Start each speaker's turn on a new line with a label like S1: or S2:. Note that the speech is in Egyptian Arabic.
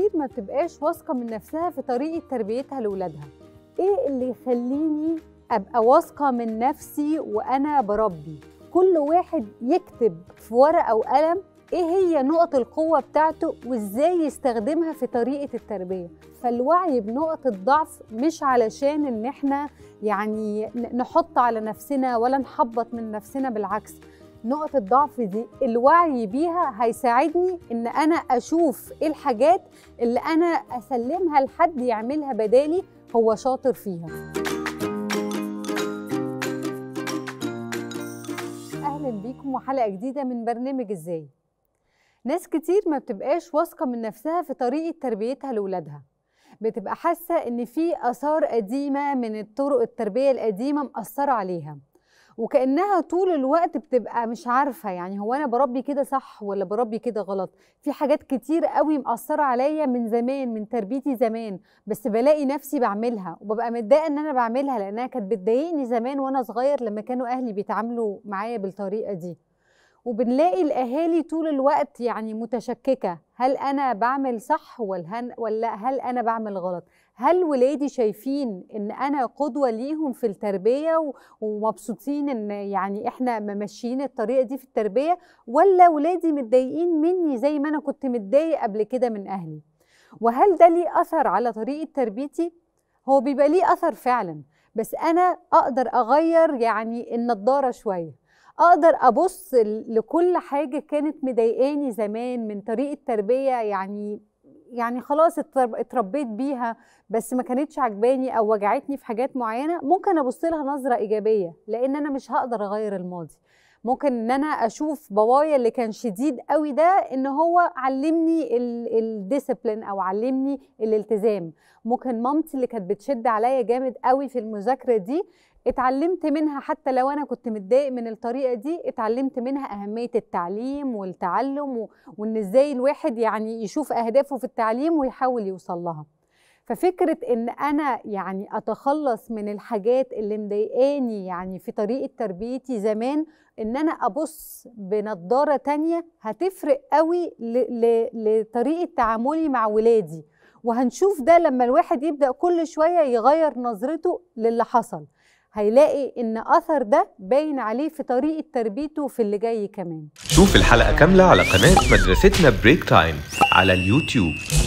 S1: كتير ما بتبقاش واثقة من نفسها في طريقة تربيتها لولادها ايه اللي يخليني ابقى واثقة من نفسي وانا بربي كل واحد يكتب في ورقة وقلم ايه هي نقط القوة بتاعته وازاي يستخدمها في طريقة التربية فالوعي بنقط الضعف مش علشان ان احنا يعني نحط على نفسنا ولا نحبط من نفسنا بالعكس نقط الضعف دي الوعي بيها هيساعدني ان انا اشوف ايه الحاجات اللي انا اسلمها لحد يعملها بدالي هو شاطر فيها اهلا بيكم وحلقه جديده من برنامج ازاي ناس كتير ما بتبقاش واثقه من نفسها في طريقه تربيتها لاولادها بتبقى حاسه ان في اثار قديمه من الطرق التربيه القديمه مأثره عليها وكانها طول الوقت بتبقى مش عارفه يعني هو انا بربي كده صح ولا بربي كده غلط في حاجات كتير قوي مأثره عليا من زمان من تربيتي زمان بس بلاقي نفسي بعملها وببقى متضايقه ان انا بعملها لانها كانت بتضايقني زمان وانا صغير لما كانوا اهلي بيتعاملوا معايا بالطريقه دي وبنلاقي الاهالي طول الوقت يعني متشككه هل انا بعمل صح ولا هل انا بعمل غلط هل ولادي شايفين ان انا قدوه ليهم في التربيه ومبسوطين ان يعني احنا ممشيين الطريقه دي في التربيه ولا ولادي متضايقين مني زي ما انا كنت متضايق قبل كده من اهلي وهل ده ليه اثر على طريقه تربيتي هو بيبقى ليه اثر فعلا بس انا اقدر اغير يعني النضاره شويه اقدر ابص لكل حاجه كانت مضايقاني زمان من طريقه تربيه يعني يعني خلاص اتربيت بيها بس ما كانتش عجباني او وجعتني في حاجات معينه ممكن ابص لها نظره ايجابيه لان انا مش هقدر اغير الماضي ممكن ان انا اشوف بابايا اللي كان شديد قوي ده ان هو علمني الديسيبلين او علمني الالتزام ممكن مامتي اللي كانت بتشد عليا جامد قوي في المذاكره دي اتعلمت منها حتى لو انا كنت متضايق من الطريقه دي اتعلمت منها اهميه التعليم والتعلم و... وان ازاي الواحد يعني يشوف اهدافه في التعليم ويحاول يوصل لها ففكره ان انا يعني اتخلص من الحاجات اللي مضايقاني يعني في طريقه تربيتي زمان ان انا ابص بنضاره تانية هتفرق قوي ل... ل... لطريقه تعاملي مع ولادي وهنشوف ده لما الواحد يبدا كل شويه يغير نظرته للي حصل هيلاقي ان اثر ده باين عليه في طريقه تربيته في اللي جاي كمان
S2: شوف الحلقه كامله على قناه مدرستنا بريك تايم على اليوتيوب